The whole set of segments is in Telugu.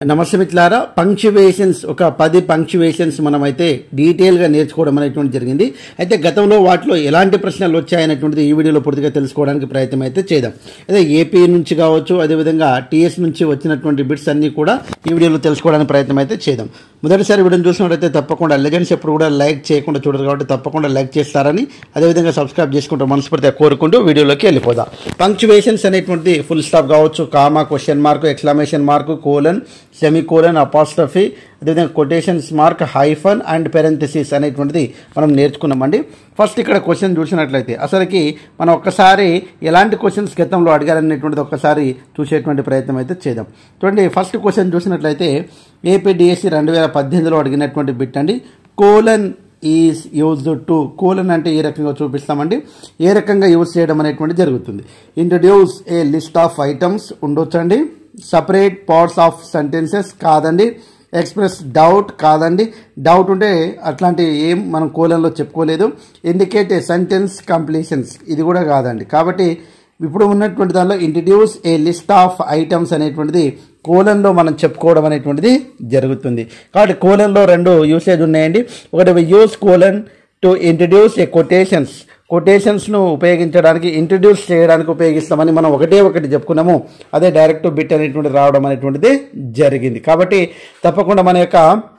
నమస్తే మిత్రులారా పంక్చువేషన్స్ ఒక పది పంక్చువేషన్స్ మనమైతే డీటెయిల్గా నేర్చుకోవడం అనేటువంటి జరిగింది అయితే గతంలో వాటిలో ఎలాంటి ప్రశ్నలు వచ్చాయనేటువంటిది ఈ వీడియోలో పూర్తిగా తెలుసుకోవడానికి ప్రయత్నం అయితే చేద్దాం అదే ఏపీ నుంచి కావచ్చు అదేవిధంగా టీఎస్ నుంచి వచ్చినటువంటి బిట్స్ అన్నీ కూడా ఈ వీడియోలో తెలుసుకోవడానికి ప్రయత్నం అయితే చేద్దాం మొదటిసారి వీడియోని చూసినట్టయితే తప్పకుండా లెజెండ్స్ ఎప్పుడు కూడా లైక్ చేయకుండా చూడరు కాబట్టి తప్పకుండా లైక్ చేస్తారని అదేవిధంగా సబ్స్క్రైబ్ చేసుకుంటూ మనస్ఫూర్తిగా కోరుకుంటూ వీడియోలోకి వెళ్ళిపోదాం పంక్చువేషన్స్ అనేటువంటిది ఫుల్ స్టాప్ కావచ్చు comma question mark exclamation mark colon semi colon apostrophe అదేవిధంగా quotations mark hyphen and parenthesis అనేటువంటిది మనం నేర్చుకున్నామండి ఫస్ట్ ఇక్కడ క్వశ్చన్ చూసినట్లయితే అసలుకి మనం ఒక్కసారి ఎలాంటి క్వశ్చన్స్ గతంలో అడిగారనేటువంటిది ఒక్కసారి చూసేటువంటి ప్రయత్నం అయితే చేద్దాం చూడండి ఫస్ట్ క్వశ్చన్ చూసినట్లయితే ఏపీడిఎస్సి రెండు వేల పద్దెనిమిదిలో అడిగినటువంటి బిట్ అండి colon is used to colon అంటే ఏ రకంగా చూపిస్తామండి ఏ రకంగా యూజ్ చేయడం అనేటువంటి జరుగుతుంది introduce a list of items ఉండొచ్చండి సపరేట్ పార్ట్స్ ఆఫ్ సెంటెన్సెస్ కాదండి ఎక్స్ప్రెస్ డౌట్ కాదండి డౌట్ ఉంటే అట్లాంటి ఏం మనం కోలంలో చెప్పుకోలేదు ఇండికేట్ ఏ సెంటెన్స్ కంప్లీషన్స్ ఇది కూడా కాదండి కాబట్టి ఇప్పుడు ఉన్నటువంటి దానిలో introduce a list of items అనేటువంటిది కోలన్లో మనం చెప్పుకోవడం అనేటువంటిది జరుగుతుంది కాబట్టి కోలన్లో రెండు యూసేజ్ ఉన్నాయండి ఒకటి use colon to introduce a quotations కొటేషన్స్ను ఉపయోగించడానికి ఇంట్రడ్యూస్ చేయడానికి ఉపయోగిస్తామని మనం ఒకటే ఒకటి చెప్పుకున్నాము అదే డైరెక్ట్ బిట్ అనేటువంటి రావడం అనేటువంటిది జరిగింది కాబట్టి తప్పకుండా మన యొక్క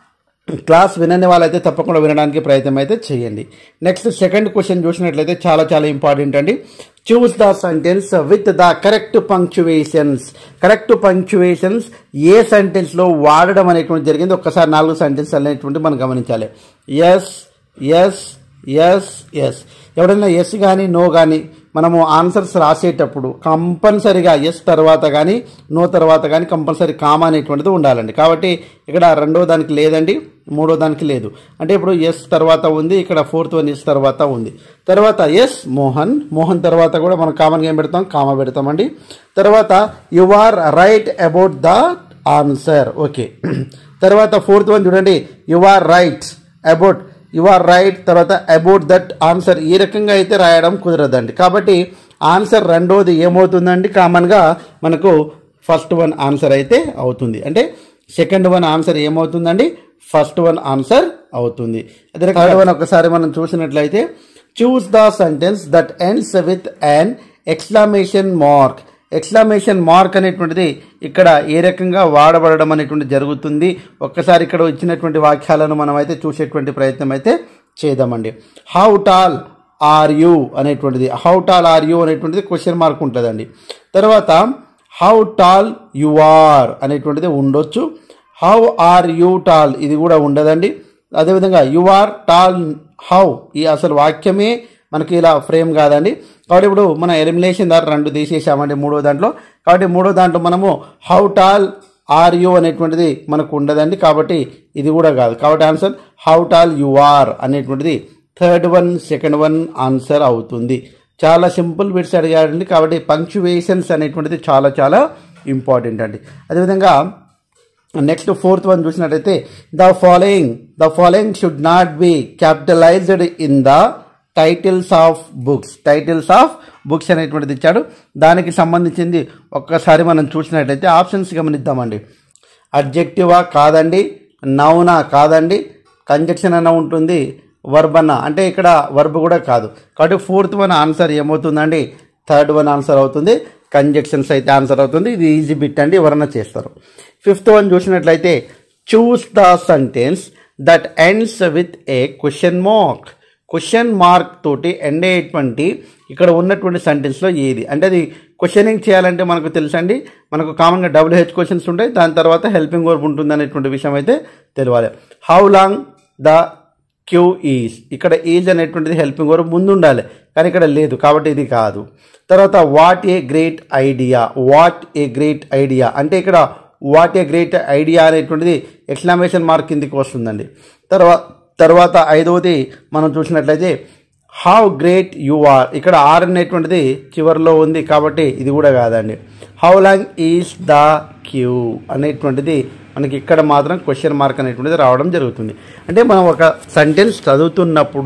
క్లాస్ వినని వాళ్ళైతే తప్పకుండా వినడానికి ప్రయత్నం అయితే చేయండి నెక్స్ట్ సెకండ్ క్వశ్చన్ చూసినట్లయితే చాలా చాలా ఇంపార్టెంట్ అండి choose the sentence with the correct punctuations correct punctuations ఏ సెంటెన్స్లో వాడడం అనేటువంటి జరిగింది ఒక్కసారి నాలుగు సెంటెన్స్ అనేటువంటి మనం గమనించాలి ఎస్ ఎస్ ఎస్ ఎస్ ఎవడైనా ఎస్ కానీ నో కానీ మనము ఆన్సర్స్ రాసేటప్పుడు కంపల్సరీగా ఎస్ తర్వాత కానీ నో తర్వాత కానీ కంపల్సరీ కామా అనేటువంటిది ఉండాలండి కాబట్టి ఇక్కడ రెండో దానికి లేదండి మూడో దానికి లేదు అంటే ఇప్పుడు ఎస్ తర్వాత ఉంది ఇక్కడ ఫోర్త్ వన్ ఎస్ తర్వాత ఉంది తర్వాత ఎస్ మోహన్ మోహన్ తర్వాత కూడా మనం కామన్గా ఏం పెడతాం కామా పెడతామండి తర్వాత you are right about the answer okay తర్వాత ఫోర్త్ వన్ చూడండి you are right about you are right తర్వాత అబౌట్ దట్ ఆన్సర్ ఈ రకంగా అయితే రాయడం కుదరదండి కాబట్టి ఆన్సర్ రెండోది ఏమవుతుందండి కామన్గా మనకు ఫస్ట్ వన్ ఆన్సర్ అయితే అవుతుంది అంటే సెకండ్ వన్ ఆన్సర్ ఏమవుతుందండి ఫస్ట్ వన్ ఆన్సర్ అవుతుంది అదే థర్డ్ వన్ ఒకసారి మనం చూసినట్లయితే choose the sentence that ends with an exclamation mark exclamation mark అనేటువంటిది ఇక్కడ ఏ రకంగా వాడబడడం అనేటువంటి జరుగుతుంది ఒక్కసారి ఇక్కడ ఇచ్చినటువంటి వాక్యాలను మనం అయితే చూసేటువంటి ప్రయత్నం అయితే చేద్దామండి హౌ టాల్ ఆర్ యూ అనేటువంటిది హౌ టాల్ ఆర్ యూ అనేటువంటిది క్వశ్చన్ మార్క్ ఉంటుందండి తర్వాత హౌ టాల్ యు ఆర్ అనేటువంటిది ఉండొచ్చు హౌ ఆర్ యూ టాల్ ఇది కూడా ఉండదండి అదేవిధంగా యు ఆర్ టాల్ హౌ ఈ అసలు వాక్యమే మనకి ఇలా ఫ్రేమ్ కాదండి కాబట్టి ఇప్పుడు మన ఎలిమినేషన్ ద్వారా రెండు తీసేసామండి మూడో దాంట్లో కాబట్టి మూడో దాంట్లో మనము హౌ టాల్ ఆర్ యు అనేటువంటిది మనకు ఉండదండి కాబట్టి ఇది కూడా కాదు కాబట్టి answer how tall you are అనేటువంటిది third one second one answer అవుతుంది చాలా సింపుల్ బిట్స్ అడిగాడండి కాబట్టి పంక్చువేషన్స్ అనేటువంటిది చాలా చాలా ఇంపార్టెంట్ అండి అదేవిధంగా నెక్స్ట్ ఫోర్త్ వన్ చూసినట్టయితే the following the following should not be capitalised in the titles of books titles of books అనేటువంటిది ఇచ్చాడు దానికి సంబంధించింది ఒక్కసారి మనం చూసినట్లయితే ఆప్షన్స్ గమనిద్దామండి అడ్జెక్టివా కాదండి నౌనా కాదండి కంజక్షన్ అన్న ఉంటుంది వర్బ్ అన్న అంటే ఇక్కడ వర్బ్ కూడా కాదు కాబట్టి ఫోర్త్ వన్ ఆన్సర్ ఏమవుతుందండి థర్డ్ వన్ ఆన్సర్ అవుతుంది కంజక్షన్స్ అయితే ఆన్సర్ అవుతుంది ఇది ఈజీ బిట్ అండి ఎవరన్నా చేస్తారు ఫిఫ్త్ వన్ చూసినట్లయితే choose the sentence that ends with a question mark question mark తోటి ఎండ్ అయ్యేటువంటి ఇక్కడ ఉన్నటువంటి సెంటెన్స్లో ఏది అంటే అది క్వశ్చనింగ్ చేయాలంటే మనకు తెలుసండి మనకు కామన్గా డబ్ల్యూ హెచ్ క్వశ్చన్స్ ఉంటాయి దాని తర్వాత హెల్పింగ్ వర్బ్ ఉంటుంది అనేటువంటి విషయం అయితే తెలియాలి how long the queue is ఇక్కడ ఈజ్ అనేటువంటిది హెల్పింగ్ వర్బ్ ముందు ఉండాలి కానీ ఇక్కడ లేదు కాబట్టి ఇది కాదు తర్వాత what a great idea what a great idea అంటే ఇక్కడ వాట్ ఏ గ్రేట్ ఐడియా అనేటువంటిది ఎక్స్క్లమేషన్ మార్క్ కిందికి వస్తుందండి తర్వాత తర్వాత ఐదవది మనం చూసినట్లయితే హౌ గ్రేట్ యు ఆర్ ఇక్కడ ఆర్ అనేటువంటిది చివరిలో ఉంది కాబట్టి ఇది కూడా కాదండి how long is the queue అనేటువంటిది మనకి ఇక్కడ మాత్రం క్వశ్చన్ మార్క్ అనేటువంటిది రావడం జరుగుతుంది అంటే మనం ఒక సెంటెన్స్ చదువుతున్నప్పుడు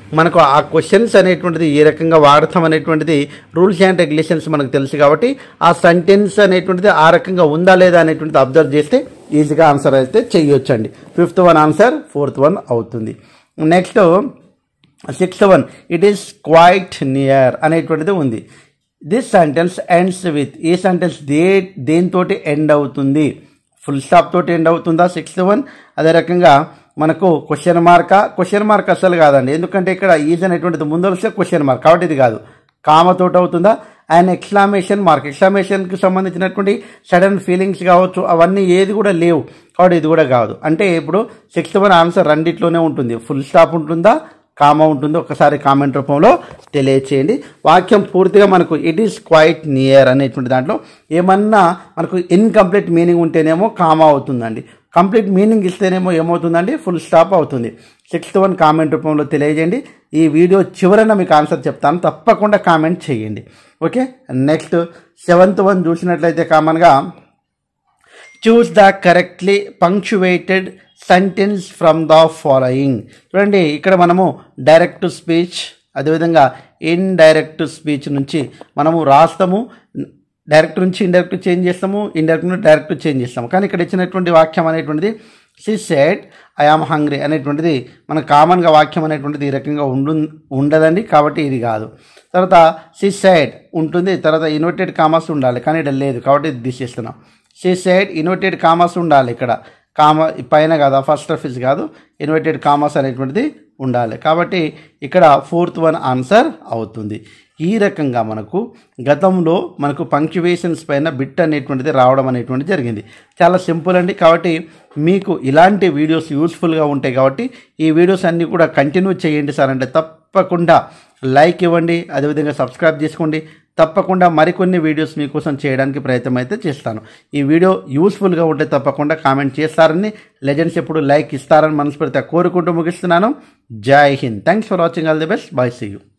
మనకు ఆ క్వశ్చన్స్ అనేటువంటిది ఏ రకంగా వాడతాం అనేటువంటిది రూల్స్ అండ్ రెగ్యులేషన్స్ మనకు తెలుసు కాబట్టి ఆ సెంటెన్స్ అనేటువంటిది ఆ రకంగా ఉందా లేదా అనేటువంటిది అబ్జర్వ్ చేస్తే ఈజీగా ఆన్సర్ అయితే చేయొచ్చండి fifth one answer fourth one అవుతుంది next sixth one it is quite near అనేటువంటిది ఉంది దిస్ సెంటెన్స్ ఎండ్స్ విత్ ఈ సెంటెన్స్ దే దేనితోటి ఎండ్ అవుతుంది ఫుల్ స్టాప్ తోటి ఎండ్ అవుతుందా సిక్స్త్ వన్ అదే రకంగా మనకు క్వశ్చన్ మార్కా క్వశ్చన్ మార్క్ అసలు కాదండి ఎందుకంటే ఇక్కడ ఈజ్ అనేటువంటిది ముందు వస్తే క్వశ్చన్ మార్క్ కాబట్టి ఇది కాదు కామతోటి అవుతుందా అండ్ ఎక్స్క్లామేషన్ మార్క్ ఎక్స్క్లామేషన్కి సంబంధించినటువంటి సడన్ ఫీలింగ్స్ కావచ్చు అవన్నీ ఏది కూడా లేవు కాబట్టి ఇది కూడా కాదు అంటే ఇప్పుడు సిక్స్త్ వన్ ఆన్సర్ రెండిట్లోనే ఉంటుంది ఫుల్ స్టాప్ ఉంటుందా కామ ఉంటుంది ఒకసారి కామెంట్ రూపంలో తెలియచేయండి వాక్యం పూర్తిగా మనకు ఇట్ ఈస్ క్వైట్ నియర్ అనేటువంటి దాంట్లో ఏమన్నా మనకు ఇన్కంప్లీట్ మీనింగ్ ఉంటేనేమో కామ అవుతుందండి కంప్లీట్ మీనింగ్ ఇస్తేనేమో ఏమవుతుందండి ఫుల్ స్టాప్ అవుతుంది సిక్స్త్ వన్ కామెంట్ రూపంలో తెలియజేయండి ఈ వీడియో చివరన మీకు ఆన్సర్ చెప్తాను తప్పకుండా కామెంట్ చేయండి ఓకే నెక్స్ట్ సెవెంత్ వన్ చూసినట్లయితే కామన్గా choose the correctly punctuated sentence from the following చూడండి ఇక్కడ మనము డైరెక్ట్ స్పీచ్ అదేవిధంగా ఇండైరెక్ట్ స్పీచ్ నుంచి మనము రాస్తాము డైరెక్ట్ నుంచి ఇండైరెక్ట్ చేంజ్ చేస్తాము ఇండైరెక్ట్ నుంచి డైరెక్ట్ చేంజ్ చేస్తాము కానీ ఇక్కడ ఇచ్చినటువంటి వాక్యం అనేటువంటిది she said I am hungry అనేటువంటిది మన కామన్గా వాక్యం అనేటువంటిది ఈ రకంగా ఉండు ఉండదండి కాబట్టి ఇది కాదు తర్వాత సి సైడ్ ఉంటుంది తర్వాత ఇన్వర్టెడ్ కామర్స్ ఉండాలి కానీ ఇక్కడ లేదు కాబట్టి ఇది తీసేస్తున్నాం సి సైడ్ ఇన్వర్టెడ్ కామర్స్ ఉండాలి ఇక్కడ కామ పైన కాదు ఫస్ట్ ఆఫీస్ కాదు ఇన్వర్టెడ్ కామర్స్ అనేటువంటిది ఉండాలి కాబట్టి ఇక్కడ ఫోర్త్ వన్ ఆన్సర్ అవుతుంది ఈ రకంగా మనకు గతంలో మనకు పంక్చువేషన్స్ పైన బిట్ అనేటువంటిది రావడం అనేటువంటిది జరిగింది చాలా సింపుల్ అండి కాబట్టి మీకు ఇలాంటి వీడియోస్ యూస్ఫుల్గా ఉంటాయి కాబట్టి ఈ వీడియోస్ అన్నీ కూడా కంటిన్యూ చేయండి సార్ అంటే తప్పకుండా లైక్ ఇవ్వండి అదేవిధంగా సబ్స్క్రైబ్ చేసుకోండి తప్పకుండా మరికొన్ని వీడియోస్ మీకోసం చేయడానికి ప్రయత్నం అయితే చేస్తాను ఈ వీడియో యూస్ఫుల్గా ఉంటే తప్పకుండా కామెంట్ చేస్తారని లెజెండ్స్ ఎప్పుడు లైక్ ఇస్తారని మనస్ఫూర్తిగా కోరుకుంటూ ముగిస్తున్నాను జై హింద్ thanks for watching all the best bye see you